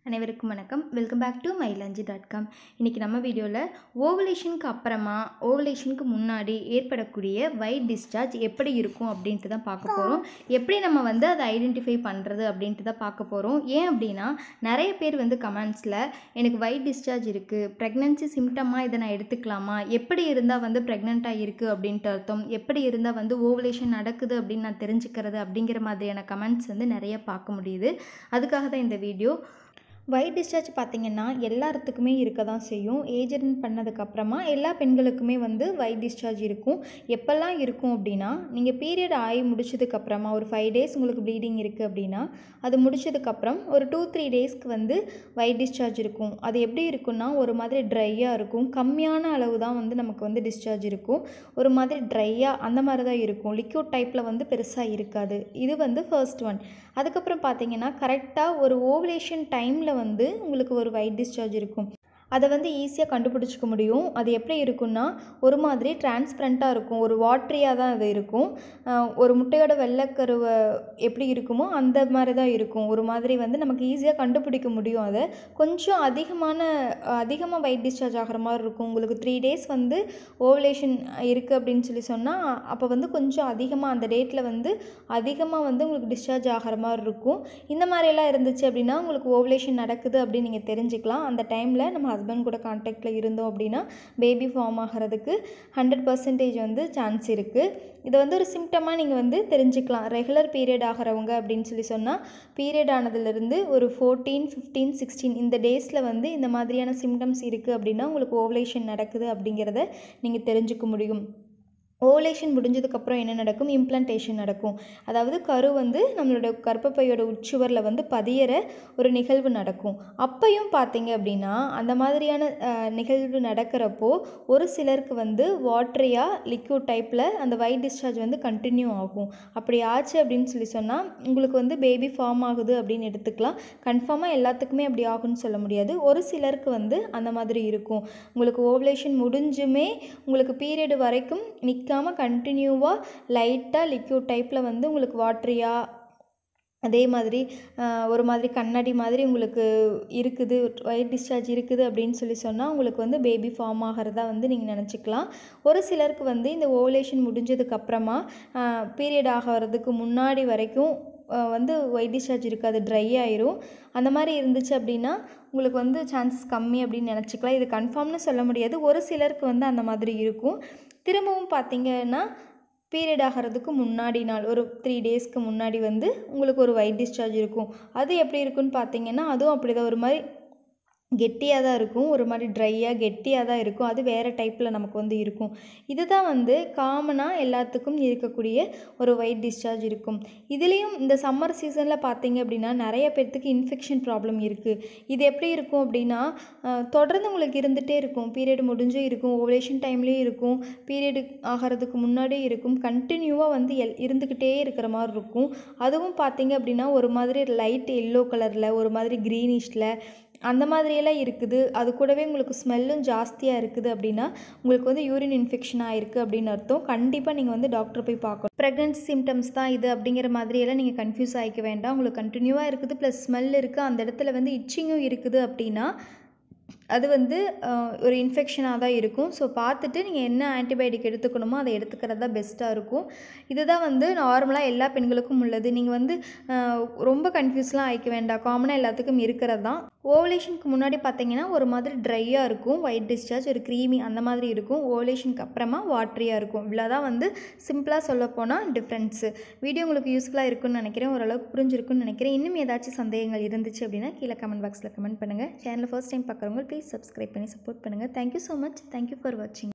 அனைவருக்கும் வணக்கம் welcome back to Mylanchi dot com இன்றைக்கி நம்ம வீடியோவில் ஓவலேஷனுக்கு அப்புறமா ஓவலேஷனுக்கு முன்னாடி ஏற்படக்கூடிய ஒயிட் டிஸ்சார்ஜ் எப்படி இருக்கும் அப்படின்ட்டு தான் பார்க்க போகிறோம் எப்படி நம்ம வந்து அதை ஐடென்டிஃபை பண்ணுறது அப்படின்ட்டு தான் பார்க்க போகிறோம் ஏன் அப்படின்னா நிறைய பேர் வந்து கமெண்ட்ஸில் எனக்கு ஒயிட் டிஸ்சார்ஜ் இருக்குது ப்ரெக்னென்சி சிம்டமாக இதை நான் எடுத்துக்கலாமா எப்படி இருந்தால் வந்து ப்ரெக்னெண்ட்டாக இருக்குது அப்படின்ட்டு அர்த்தம் எப்படி இருந்தால் வந்து ஓவலேஷன் நடக்குது அப்படின்னு நான் தெரிஞ்சுக்கிறது அப்படிங்கிற மாதிரியான கமெண்ட்ஸ் வந்து நிறைய பார்க்க முடியுது அதுக்காக தான் இந்த வீடியோ ஒயிட் டிஸ்சார்ஜ் பார்த்திங்கன்னா எல்லாத்துக்குமே இருக்க தான் செய்யும் ஏஜ் அட்டன் பண்ணதுக்கப்புறமா எல்லா பெண்களுக்குமே வந்து ஒயிட் டிஸ்சார்ஜ் இருக்கும் எப்போல்லாம் இருக்கும் அப்படின்னா நீங்கள் பீரியட் ஆகி முடிச்சதுக்கப்புறமா ஒரு ஃபைவ் டேஸ் உங்களுக்கு ப்ளீடிங் இருக்குது அப்படின்னா அது முடிச்சதுக்கப்புறம் ஒரு டூ த்ரீ டேஸ்க்கு வந்து ஒயிட் டிஸ்சார்ஜ் இருக்கும் அது எப்படி இருக்குன்னா ஒரு மாதிரி ட்ரையாக இருக்கும் கம்மியான அளவு தான் வந்து நமக்கு வந்து டிஸ்சார்ஜ் இருக்கும் ஒரு மாதிரி ட்ரையாக அந்த மாதிரி தான் இருக்கும் லிக்யூட் டைப்பில் வந்து பெருசாக இருக்காது இது வந்து ஃபர்ஸ்ட் ஒன் அதுக்கப்புறம் பார்த்தீங்கன்னா கரெக்டாக ஒரு ஓவலேஷன் டைமில் வந்து உங்களுக்கு ஒரு ஒயிட் டிஸ்சார்ஜ் இருக்கும் அதை வந்து ஈஸியாக கண்டுபிடிச்சிக்க முடியும் அது எப்படி இருக்குன்னா ஒரு மாதிரி டிரான்ஸ்பரண்ட்டாக இருக்கும் ஒரு வாட்ரியாக தான் அது இருக்கும் அஹ் ஒரு முட்டையோட வெள்ளைக்கருவை எப்படி இருக்குமோ அந்த மாதிரி தான் இருக்கும் ஒரு மாதிரி வந்து நமக்கு ஈஸியாக கண்டுபிடிக்க முடியும் அதை கொஞ்சம் அதிகமான அதிகமாக ஒயிட் டிஸ்சார்ஜ் ஆகிற மாதிரி இருக்கும் உங்களுக்கு த்ரீ டேஸ் வந்து ஓவலேஷன் இருக்குது அப்படின்னு சொல்லி சொன்னால் அப்போ வந்து கொஞ்சம் அதிகமாக அந்த டேட்டில் வந்து அதிகமாக வந்து உங்களுக்கு டிஸ்சார்ஜ் ஆகிற மாதிரி இருக்கும் இந்த மாதிரியெல்லாம் இருந்துச்சு அப்படின்னா உங்களுக்கு ஓவலேஷன் நடக்குது அப்படின்னு நீங்கள் தெரிஞ்சுக்கலாம் அந்த டைமில் நம்ம ஹஸ்பண்ட் கூட கான்டாக்டில் இருந்தோம் அப்படின்னா பேபி ஃபார்ம் ஆகிறதுக்கு ஹண்ட்ரட் பர்சன்டேஜ் வந்து சான்ஸ் இருக்குது இதை வந்து ஒரு சிம்டமாக நீங்கள் வந்து தெரிஞ்சுக்கலாம் ரெகுலர் பீரியட் ஆகிறவங்க அப்படின்னு சொல்லி சொன்னால் பீரியட் ஆனதுலேருந்து ஒரு ஃபோர்டீன் ஃபிஃப்டீன் சிக்ஸ்டீன் இந்த டேஸில் வந்து இந்த மாதிரியான சிம்டம்ஸ் இருக்குது அப்படின்னா உங்களுக்கு ஓவலேஷன் நடக்குது அப்படிங்கிறத நீங்கள் தெரிஞ்சுக்க முடியும் ஓவலேஷன் முடிஞ்சதுக்கப்புறம் என்ன நடக்கும் இம்ப்ளான்டேஷன் நடக்கும் அதாவது கரு வந்து நம்மளோட கர்ப்பப்பையோட உச்சுவரில் வந்து பதியிற ஒரு நிகழ்வு நடக்கும் அப்பையும் பார்த்தீங்க அப்படின்னா அந்த மாதிரியான அஹ், நிகழ்வு நடக்கிறப்போ ஒரு சிலருக்கு வந்து வாட்ரியாக லிக்யூட் டைப்பில் அந்த ஒயிட் டிஸ்சார்ஜ் வந்து கண்டினியூ ஆகும் அப்படி ஆச்சு அப்படின்னு சொல்லி சொன்னால் உங்களுக்கு வந்து பேபி ஃபார்ம் ஆகுது அப்படின்னு எடுத்துக்கலாம் கன்ஃபார்மாக எல்லாத்துக்குமே அப்படி ஆகும்னு சொல்ல முடியாது ஒரு சிலருக்கு வந்து அந்த மாதிரி இருக்கும் உங்களுக்கு ஓவலேஷன் முடிஞ்சுமே உங்களுக்கு பீரியட் வரைக்கும் நிற்காம கண்டினியூவாக லைட்டாக லிக்யூட் டைப்பில் வந்து உங்களுக்கு வாட்ரியாக அதே மாதிரி ஆஹ், ஒரு மாதிரி கண்ணாடி மாதிரி உங்களுக்கு இருக்குது ஒயிட் டிஸ்சார்ஜ் இருக்குது அப்படின்னு சொல்லி சொன்னால் உங்களுக்கு வந்து பேபி ஃபார்ம் ஆகிறதா வந்து நீங்கள் நினச்சிக்கலாம் ஒரு சிலருக்கு வந்து இந்த ஓவலேஷன் முடிஞ்சதுக்கப்புறமா பீரியட் ஆகிறதுக்கு முன்னாடி வரைக்கும் ஆஹ், வந்து ஒயிட் டிஸ்சார்ஜ் இருக்காது ட்ரை ஆயிரும் அந்த மாதிரி இருந்துச்சு அப்படின்னா உங்களுக்கு வந்து சான்சஸ் கம்மி அப்படின்னு நினச்சிக்கலாம் இது கன்ஃபார்ம்னு சொல்ல முடியாது ஒரு சிலருக்கு வந்து அந்த மாதிரி இருக்கும் திரும்பவும் பார்த்தீங்கன்னா பீரியட் ஆகிறதுக்கு முன்னாடி நாள் ஒரு த்ரீ டேஸ்க்கு முன்னாடி வந்து உங்களுக்கு ஒரு ஒயிட் டிஸ்சார்ஜ் இருக்கும் அது எப்படி இருக்குன்னு பார்த்தீங்கன்னா அதுவும் அப்படி தான் ஒரு மாதிரி கெட்டியாக தான் இருக்கும் ஒரு மாதிரி ட்ரையாக கெட்டியாக தான் இருக்கும் அது வேறு டைப்பில் நமக்கு வந்து இருக்கும் இதுதான் வந்து காமனாக எல்லாத்துக்கும் இருக்கக்கூடிய ஒரு ஒயிட் டிஸ்சார்ஜ் இருக்கும் இதுலேயும் இந்த சம்மர் சீசனில் பார்த்தீங்க அப்படின்னா நிறைய பேர்த்துக்கு இன்ஃபெக்ஷன் ப்ராப்ளம் இருக்குது இது எப்படி இருக்கும் அப்படின்னா அஹ், தொடர்ந்து உங்களுக்கு இருந்துகிட்டே இருக்கும் பீரியட் முடிஞ்சும் இருக்கும் ஓவலேஷன் டைம்லேயும் இருக்கும் பீரியடு ஆகிறதுக்கு முன்னாடியும் இருக்கும் கண்டினியூவாக வந்து எல் இருந்துக்கிட்டே இருக்கிற மாதிரி இருக்கும் அதுவும் பார்த்தீங்க அப்படின்னா ஒரு மாதிரி லைட் எல்லோ கலரில் ஒரு மாதிரி க்ரீனிஷில் அந்த மாதிரியெல்லாம் இருக்குது அது கூடவே உங்களுக்கு ஸ்மெல்லும் ஜாஸ்தியாக இருக்குது அப்படின்னா உங்களுக்கு வந்து யூரின் இன்ஃபெக்ஷன் ஆயிருக்கு அப்படின்னு அர்த்தம் கண்டிப்பாக நீங்கள் வந்து டாக்டர் போய் பார்க்கணும் ப்ரெக்னன்சி சிம்டம்ஸ் தான் இது அப்படிங்கிற மாதிரியெல்லாம் நீங்கள் கன்ஃபியூஸ் ஆகிக்க வேண்டாம் உங்களுக்கு கண்டினியூவாக இருக்குது ப்ளஸ் ஸ்மெல் இருக்குது அந்த இடத்துல வந்து இச்சிங்கும் இருக்குது அப்படின்னா அது வந்து அஹ், ஒரு இன்ஃபெக்ஷனாக தான் இருக்கும் ஸோ பார்த்துட்டு நீங்கள் என்ன ஆன்டிபயோட்டிக் எடுத்துக்கணுமோ அதை எடுத்துக்கிறது தான் பெஸ்ட்டாக இருக்கும் இதுதான் வந்து நார்மலாக எல்லா பெண்களுக்கும் உள்ளது நீங்கள் வந்து அஹ், ரொம்ப கன்ஃபியூஸ்லாம் ஆகிக்க வேண்டாம் காமனாக எல்லாத்துக்கும் இருக்கிறது தான் ஓவலேஷனுக்கு முன்னாடி பார்த்தீங்கன்னா ஒரு மாதிரி ட்ரையாக இருக்கும் ஒயிட் டிஸ்சார்ஜ் ஒரு க்ரீமி அந்த மாதிரி இருக்கும் ஓவலேஷனுக்கு அப்புறமா வாட்ரியாக இருக்கும் இவ்வளோதான் வந்து சிம்பிளாக சொல்லப்போனால் டிஃப்ரென்ஸு வீடியோ உங்களுக்கு யூஸ்ஃபுல்லாக இருக்கும்னு நினைக்கிறேன் ஓரளவுக்கு புரிஞ்சிருக்கும்னு நினைக்கிறேன் இன்னும் ஏதாச்சும் சந்தேகங்கள் இருந்துச்சு அப்படின்னா கீழே கமெண்ட் பாக்ஸில் கமெண்ட் பண்ணுங்கள் சேனலை ஃபர்ஸ்ட் டைம் பார்க்குறவங்க ப்ளீஸ் சப்ஸ்கிரைப் பண்ணி சப்போர்ட் பண்ணுங்கள் thank you so much thank you for வாட்சிங்